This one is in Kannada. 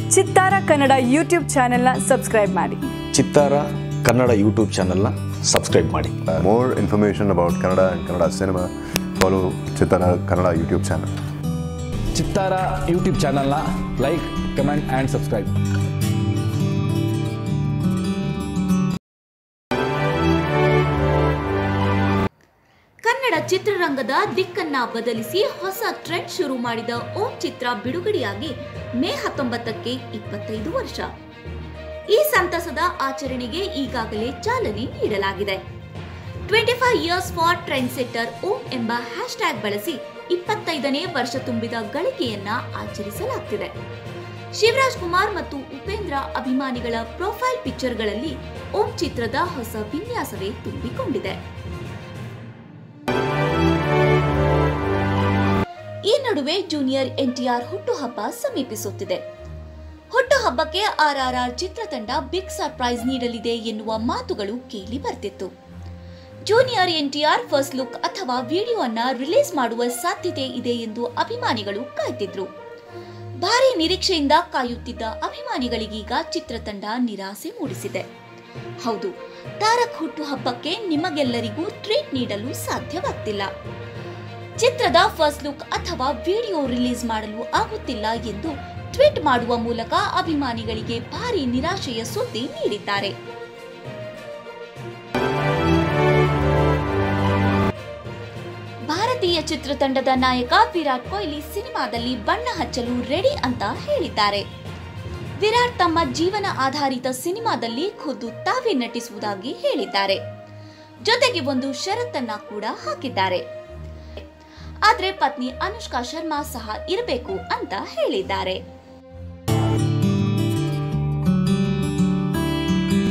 ಚಿತ್ತಾರ ಕನ್ನಡ ಯೂಟ್ಯೂಬ್ ಚಾನೆಲ್ನ ಸಬ್ಸ್ಕ್ರೈಬ್ ಮಾಡಿ ಚಿತ್ತಾರ ಕನ್ನಡ ಯೂಟ್ಯೂಬ್ ಚಾನಲ್ನ ಸಬ್ಸ್ಕ್ರೈಬ್ ಮಾಡಿ more information about Kannada and Kannada cinema, follow Chitara Kannada YouTube channel. Chittara YouTube ಚಾನಲ್ನ like comment and subscribe Kannada ಚಿತ್ರರಂಗದ ದಿಕ್ಕನ್ನ ಬದಲಿಸಿ ಹೊಸ ಟ್ರೆಂಡ್ ಶುರು ಮಾಡಿದ ಓಂ ಚಿತ್ರ ಬಿಡುಗಡೆಯಾಗಿ ಮೇ ಹತ್ತೊಂಬತ್ತಕ್ಕೆ ಇಪ್ಪತ್ತೈದು ವರ್ಷ ಈ ಸಂತಸದ ಆಚರಣೆಗೆ ಈಗಾಗಲೇ ಚಾಲನೆ ನೀಡಲಾಗಿದೆ twenty five years for trend setter Om ಎಂಬ ಹ್ಯಾಶ್ ಟ್ಯಾಗ್ ಬಳಸಿ ಇಪ್ಪತ್ತೈದನೇ ವರ್ಷ ತುಂಬಿದ ಗಳಿಕೆಯನ್ನ ಆಚರಿಸಲಾಗ್ತಿದೆ ಶಿವರಾಜ್ ಕುಮಾರ್ ಮತ್ತು ಉಪೇಂದ್ರ ಅಭಿಮಾನಿಗಳ ಪ್ರೊಫೈಲ್ ಪಿಕ್ಚರ್ಗಳಲ್ಲಿ ಓಂ ಚಿತ್ರದ ಹೊಸ ವಿನ್ಯಾಸವೇ ತುಂಬಿಕೊಂಡಿದೆ ಈ ನಡುವೆ ಜೂನಿಯರ್ ಎನ್ಟಿಆರ್ ಹುಟ್ಟುಹಬ್ಬ ಸಮೀಪಿಸುತ್ತಿದೆ ಹುಟ್ಟುಹಬ್ಬಕ್ಕೆ ಆರ್ಆರ್ಆರ್ ಚಿತ್ರತಂಡ ಬಿಗ್ ಸರ್ಪ್ರೈಸ್ ನೀಡಲಿದೆ ಎನ್ನುವ ಮಾತುಗಳು ಕೇಳಿ ಬರ್ತಿತ್ತು ಜೂನಿಯರ್ ಎನ್ಟಿಆರ್ ಫಸ್ಟ್ ಲುಕ್ ಅಥವಾ ವಿಡಿಯೋವನ್ನ ರಿಲೀಸ್ ಮಾಡುವ ಸಾಧ್ಯತೆ ಇದೆ ಎಂದು ಅಭಿಮಾನಿಗಳು ಕಾಯ್ತಿದ್ರು ಭಾರಿ ನಿರೀಕ್ಷೆಯಿಂದ ಕಾಯುತ್ತಿದ್ದ ಅಭಿಮಾನಿಗಳಿಗೀಗ ಚಿತ್ರತಂಡ ನಿರಾಸೆ ಮೂಡಿಸಿದೆ ಹೌದು ತಾರಕ್ ಹುಟ್ಟುಹಬ್ಬಕ್ಕೆ ನಿಮಗೆಲ್ಲರಿಗೂ ಟ್ರೀಟ್ ನೀಡಲು ಸಾಧ್ಯವಾಗ್ತಿಲ್ಲ ಚಿತ್ರದ ಫಸ್ಟ್ ಲುಕ್ ಅಥವಾ ವಿಡಿಯೋ ರಿಲೀಸ್ ಮಾಡಲು ಆಗುತ್ತಿಲ್ಲ ಎಂದು ಟ್ವೀಟ್ ಮಾಡುವ ಮೂಲಕ ಅಭಿಮಾನಿಗಳಿಗೆ ಭಾರಿ ನಿರಾಶೆಯ ಸುದ್ದಿ ನೀಡಿದ್ದಾರೆ ಭಾರತೀಯ ಚಿತ್ರತಂಡದ ನಾಯಕ ವಿರಾಟ್ ಕೊಹ್ಲಿ ಸಿನಿಮಾದಲ್ಲಿ ಬಣ್ಣ ಹಚ್ಚಲು ರೆಡಿ ಅಂತ ಹೇಳಿದ್ದಾರೆ ವಿರಾಟ್ ತಮ್ಮ ಜೀವನ ಆಧಾರಿತ ಸಿನಿಮಾದಲ್ಲಿ ಖುದ್ದು ತಾವೇ ನಟಿಸುವುದಾಗಿ ಹೇಳಿದ್ದಾರೆ ಜೊತೆಗೆ ಒಂದು ಷರತ್ತನ್ನ ಕೂಡ ಹಾಕಿದ್ದಾರೆ ಆದ್ರೆ ಪತ್ನಿ ಅನುಷ್ಕಾ ಶರ್ಮಾ ಸಹ ಇರಬೇಕು ಅಂತ ಹೇಳಿದ್ದಾರೆ